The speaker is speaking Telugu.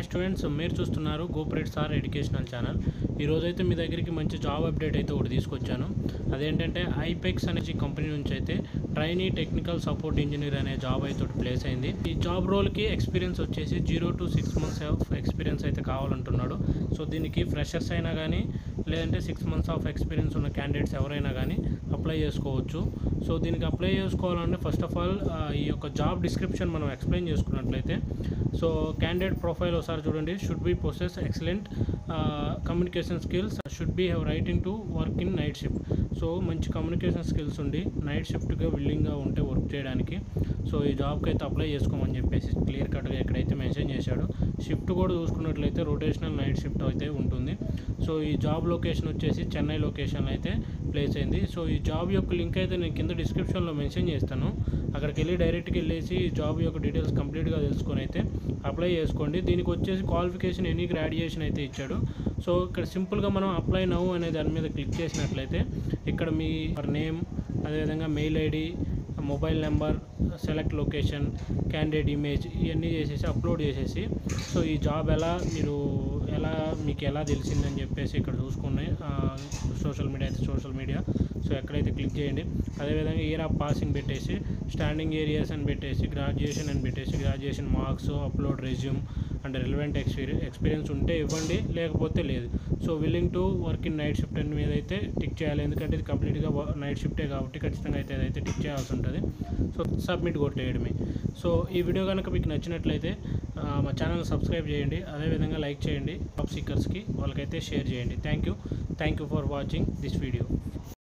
హాయ్ స్టూడెంట్స్ మీరు చూస్తున్నారు గోపరేట్ సార్ ఎడ్యుకేషనల్ ఛానల్ ఈరోజు అయితే మీ దగ్గరికి మంచి జాబ్ అప్డేట్ అయితే ఒకటి తీసుకొచ్చాను అదేంటంటే ఐపెక్స్ అనే కంపెనీ నుంచి అయితే ట్రైనీ టెక్నికల్ సపోర్ట్ ఇంజనీర్ అనే జాబ్ అయితే ఒకటి ప్లేస్ అయింది ఈ జాబ్ రోల్కి ఎక్స్పీరియన్స్ వచ్చేసి zero to six months of experience అయితే కావాలంటున్నాడు సో దీనికి ఫ్రెషర్స్ అయినా కానీ లేదంటే సిక్స్ మంత్స్ ఆఫ్ ఎక్స్పీరియన్స్ ఉన్న క్యాండిడేట్స్ ఎవరైనా కానీ అప్లై చేసుకోవచ్చు సో దీనికి అప్లై చేసుకోవాలంటే ఫస్ట్ ఆఫ్ ఆల్ ఈ యొక్క జాబ్ డిస్క్రిప్షన్ మనం ఎక్స్ప్లెయిన్ చేసుకున్నట్లయితే సో క్యాండిడేట్ ప్రొఫైల్ ఒకసారి చూడండి should be process excellent communication skills should be have writing to work in night shift so మంచి కమ్యూనికేషన్ స్కిల్స్ ఉండి నైట్ షిఫ్ట్గా విల్లింగ్గా ఉంటే వర్క్ చేయడానికి సో ఈ జాబ్కి అయితే అప్లై చేసుకోమని చెప్పేసి క్లియర్ కట్గా ఎక్కడైతే మెన్షన్ చేశాడో షిఫ్ట్ కూడా చూసుకున్నట్లయితే రొటేషనల్ నైట్ షిఫ్ట్ అయితే ఉంటుంది సో ఈ జాబ్ లొకేషన్ వచ్చేసి చెన్నై లొకేషన్ అయితే ప్లేస్ అయింది సో ఈ జాబ్ యొక్క లింక్ అయితే నేను కింద డిస్క్రిప్షన్లో మెన్షన్ చేస్తాను అక్కడికి వెళ్ళి డైరెక్ట్గా వెళ్ళేసి ఈ జాబ్ యొక్క డీటెయిల్స్ కంప్లీట్గా తెలుసుకొని అయితే అప్లై చేసుకోండి దీనికి వచ్చేసి క్వాలిఫికేషన్ ఎనీ గ్రాడ్యుయేషన్ అయితే ఇచ్చాడు సో ఇక్కడ సింపుల్గా మనం అప్లై నౌ అనే దాని మీద క్లిక్ చేసినట్లయితే ఇక్కడ మీ నేమ్ అదేవిధంగా mail ID mobile number select location candidate image ఇవన్నీ చేసేసి అప్లోడ్ చేసేసి సో ఈ జాబ్ ఎలా మీరు ఎలా మీకు ఎలా తెలిసిందని చెప్పేసి ఇక్కడ చూసుకుని సోషల్ మీడియా అయితే సోషల్ మీడియా సో ఎక్కడైతే క్లిక్ చేయండి అదేవిధంగా ఇయర్ ఆఫ్ పాసింగ్ పెట్టేసి స్టాండింగ్ ఏరియాస్ అని పెట్టేసి గ్రాడ్యుయేషన్ అని పెట్టేసి graduation marks upload resume and relevant experience experience ఉంటే ఇవ్వండి లేకపోతే లేదు so willing to work in night shift అని మీద అయితే టిక్ చేయాలి ఎందుకంటే ఇది కంప్లీట్గా నైట్ షిఫ్టే కాబట్టి ఖచ్చితంగా అయితే అదైతే టిక్ చేయాల్సి ఉంటుంది సో సబ్మిట్ కొట్టేయడమే సో ఈ వీడియో కనుక మీకు నచ్చినట్లయితే ఆ, మా ఛానల్ సబ్స్క్రైబ్ చేయండి అదేవిధంగా లైక్ చేయండి జాబ్ సీకర్స్కి వాళ్ళకైతే షేర్ చేయండి thank you thank you for watching this video